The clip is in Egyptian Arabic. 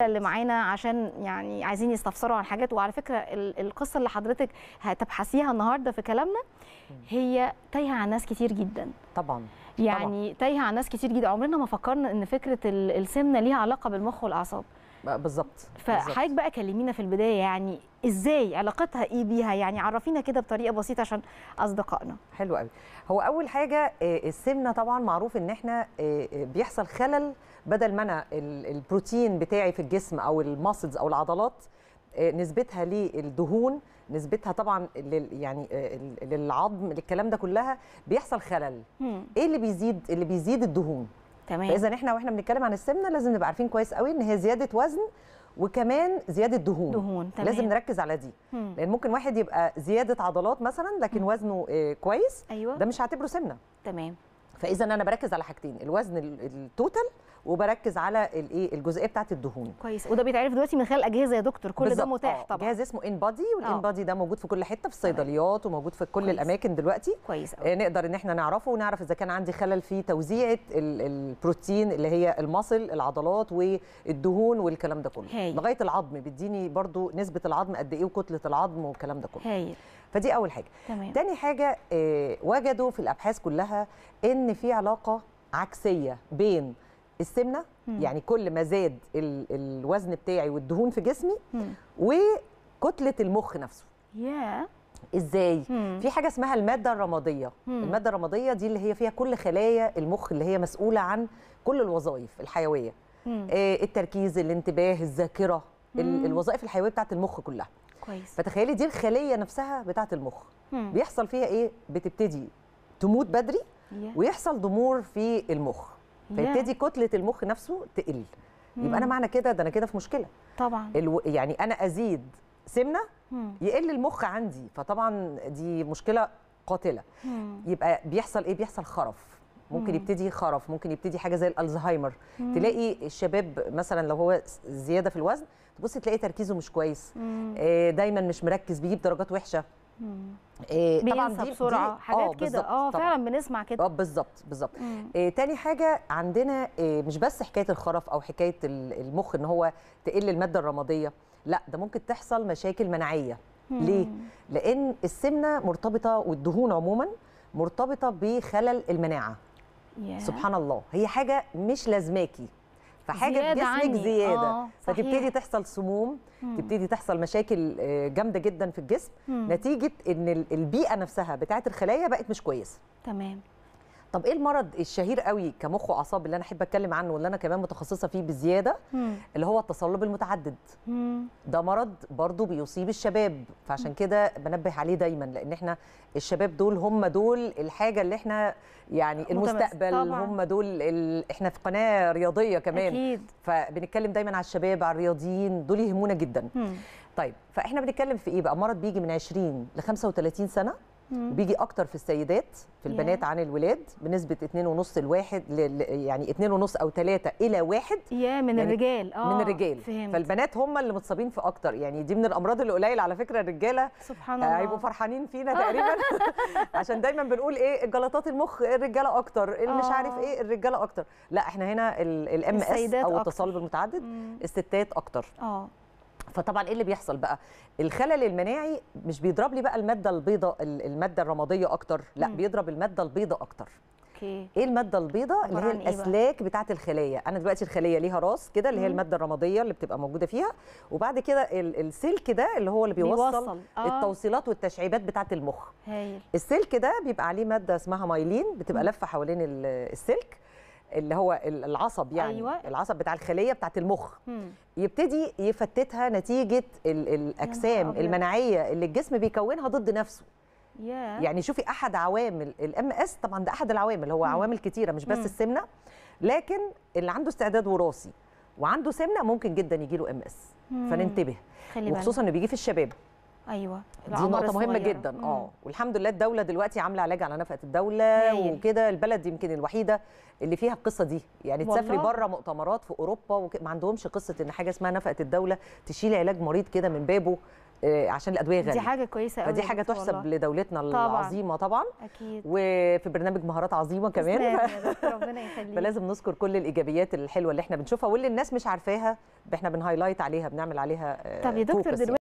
اللي معانا عشان يعني عايزين يستفسروا عن حاجات وعلى فكره ال- القصه اللي حضرتك هتبحثيها النهارده في كلامنا هي تايهه عن ناس كتير جدا طبعا يعني تايهه عن ناس كتير جدا عمرنا ما فكرنا ان فكره ال- السمنه ليها علاقه بالمخ والاعصاب بالظبط بالظبط. فحضرتك بقى كلمينا في البدايه يعني ازاي علاقتها ايه بيها يعني عرفينا كده بطريقه بسيطه عشان اصدقائنا حلو قوي هو اول حاجه آه، السمنه طبعا معروف ان احنا آه، آه، بيحصل خلل بدل ما انا ال- البروتين بتاعي في الجسم او الماسلز او العضلات آه، نسبتها للدهون نسبتها طبعا لل يعني آه، ال- للعظم للكلام ده كلها بيحصل خلل مم. ايه اللي بيزيد اللي بيزيد الدهون تمام فاذا احنا واحنا بنتكلم عن السمنه لازم نبقى عارفين كويس قوي ان هي زياده وزن وكمان زياده دهون دهون تمام لازم نركز على دي مم. لان ممكن واحد يبقى زياده عضلات مثلا لكن وزنه آه، كويس ايوه ده مش هعتبره سمنه تمام فاذا انا بركز على حاجتين الوزن ال- التوتال وبركز على الايه الجزئيه بتاعه الدهون كويس وده بيتعرف دلوقتي من خلال اجهزه يا دكتور كل ده بالظبط. متاح آه، طبعا جهاز اسمه ان بادي والان آه. بادي ده موجود في كل حته في الصيدليات وموجود في كل كويس. الاماكن دلوقتي كويس قوي آه، نقدر ان احنا نعرفه ونعرف اذا كان عندي خلل في توزيعه ال- البروتين اللي هي المصل العضلات والدهون والكلام ده كله هايل. لغايه العظم بيديني برضو نسبه العظم قد ايه وكتله العظم والكلام ده كله هايل فدي اول حاجه تمام تاني حاجة آه، وجدوا في الأبحاث كلها إن في علاقة عكسية بين السمنة مم. يعني كل ما زاد ال- الوزن بتاعي والدهون في جسمي مم. وكتلة المخ نفسه يا ازاي مم. في حاجه اسمها الماده الرماديه مم. الماده الرماديه دي اللي هي فيها كل خلايا المخ اللي هي مسؤوله عن كل الوظائف الحيويه مم. آه، التركيز الانتباه الذاكره ال- مم. الوظائف الحيويه بتاعت المخ كلها كويس فتخيلي دي الخليه نفسها بتاعت المخ مم. بيحصل فيها ايه بتبتدي تموت بدري يا. ويحصل ضمور في المخ يا. فيبتدي كتله المخ نفسه تقل يبقى انا مم. معنى كده ده انا كده في مشكله طبعا الو... يعني انا ازيد سمنه مم. يقل المخ عندي فطبعا دي مشكله قاتله مم. يبقى بيحصل ايه بيحصل خرف ممكن مم. يبتدي خرف ممكن يبتدي حاجه زي الالزهايمر مم. تلاقي الشباب مثلا لو هو زياده في الوزن تبص تلاقي تركيزه مش كويس مم. آه، دايما مش مركز بيجيب درجات وحشه مم. آه، بينسى بسرعه حاجات كده بالظبط، اه طبعاً. فعلا بنسمع كده اه بالظبط بالظبط مم. آه، تاني حاجة عندنا آه، مش بس حكاية الخرف أو حكاية ال- المخ إن هو تقل المادة الرمادية لا ده ممكن تحصل مشاكل مناعية ليه؟ مم. لأن السمنة مرتبطة والدهون عموما مرتبطة بخلل المناعة يا. سبحان الله هي حاجة مش لازماكي فحاجة في زيادة جسمك عني. زيادة آه، صحيح. فتبتدي تحصل سموم مم. تبتدي تحصل مشاكل آه، جامدة جدا في الجسم مم. نتيجة إن ال- البيئة نفسها بتاعت الخلايا بقت مش كويسة تمام طب ايه المرض الشهير قوي كمخ واعصاب اللي انا احب اتكلم عنه واللي انا كمان متخصصه فيه بزياده مم. اللي هو التصلب المتعدد مم. ده مرض برضو بيصيب الشباب فعشان كده بنبه عليه دايما لان احنا الشباب دول هم دول الحاجه اللي احنا يعني متمس- المستقبل طبعاً. هم دول ال... احنا في قناه رياضيه كمان اكيد فبنتكلم دايما على الشباب على الرياضيين دول يهمونا جدا مم. طيب فاحنا بنتكلم في ايه بقى مرض بيجي من 20 ل 35 سنه مم. وبيجي اكتر في السيدات في ياه. البنات عن الولاد بنسبه 2.5 لواحد ل- ل- يعني 2.5 او 3 الى 1 يا من يعني الرجال اه من الرجال فهمت فالبنات هم اللي متصابين في اكتر يعني دي من الامراض اللي قليل على فكره الرجاله سبحان آه، الله هيبقوا فرحانين فينا تقريبا عشان دايما بنقول ايه جلطات المخ الرجاله اكتر اللي مش عارف آه. ايه الرجاله اكتر لا احنا هنا الام اس السيدات او أكتر. التصلب المتعدد مم. الستات اكتر اه فطبعا ايه اللي بيحصل بقى الخلل المناعي مش بيضرب لي بقى الماده البيضاء ال- الماده الرماديه اكتر لا مم. بيضرب الماده البيضاء اكتر اوكي ايه الماده البيضاء اللي عبارة هي عن إيه بقى؟ الاسلاك بتاعه الخليه انا دلوقتي الخليه ليها راس كده اللي هي مم. الماده الرماديه اللي بتبقى موجوده فيها وبعد كده ال- السلك ده اللي هو اللي بيوصل, بيوصل. آه. التوصيلات والتشعيبات بتاعه المخ هايل السلك ده بيبقى عليه ماده اسمها مايلين بتبقى مم. لفه حوالين ال- السلك اللي هو ال- العصب يعني أيوة. العصب بتاع الخليه بتاعه المخ مم. يبتدي يفتتها نتيجه ال- الاجسام أبيض. المناعيه اللي الجسم بيكونها ضد نفسه يا يعني شوفي احد عوامل الام اس طبعا ده احد العوامل هو مم. عوامل كتيره مش بس مم. السمنه لكن اللي عنده استعداد وراثي وعنده سمنه ممكن جدا يجي له ام اس مم. فننتبه خلي بالك وخصوصا انه بيجي في الشباب ايوه دي العمر نقطة مهمة الصغيرة. جدا مم. اه والحمد لله الدولة دلوقتي عاملة علاج على نفقة الدولة هايل. وكده البلد يمكن الوحيدة اللي فيها القصة دي يعني تسافري والله. بره مؤتمرات في أوروبا وك... ما عندهمش قصة إن حاجة اسمها نفقة الدولة تشيل علاج مريض كده من بابه آه، عشان الأدوية غالية دي حاجه كويسه قوي فدي حاجة تحسب لدولتنا طبعاً. العظيمة طبعا اكيد وفي برنامج مهارات عظيمة كمان تسلم يا دكتور، ربنا يخليك فلازم نذكر كل الايجابيات الحلوه اللي احنا بنشوفها واللي الناس مش عارفاها احنا بنهايلايت عليها بنعمل عليها طب يا دكتور focus يعني. دلوقتي